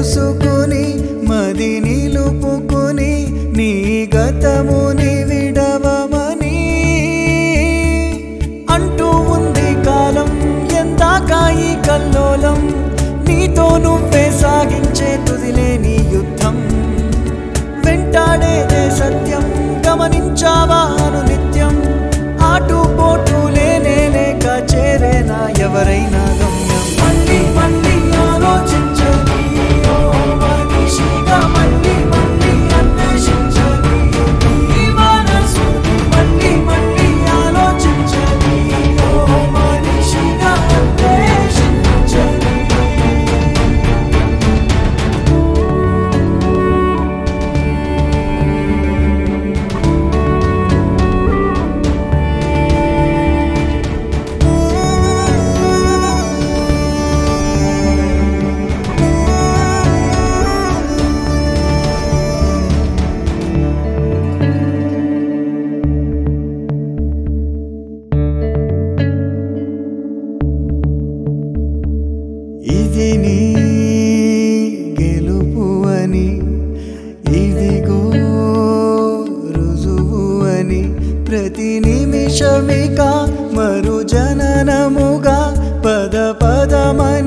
తెలుసుకుని మది నిలుపుకుని నీ గతముని విడవమని అంటూ ఉంది కాలం ఎందాక ఈ కల్లోలం నీతో నువ్వే సాగించే తుదిలేని యుద్ధం వెంటాడేదే సత్యం గమనించావా అను నిత్యం ఆటు పోటు లేనే లేక చేరేనా ఎవరైనా గమ్యం మళ్ళీ మళ్ళీ ఆలోచించని ఓ మనిషిగా మళ్ళీ మళ్ళీ అన్వేషించని ఈ మనసు మళ్ళీ మళ్ళీ ఆలోచించని ఓ మనిషిగా అన్వేషించని ఇది నీ గెలుపు అని ఇదిగో రుజువు అని ప్రతి నిమిషమిక మరు జననముగా పద పదమని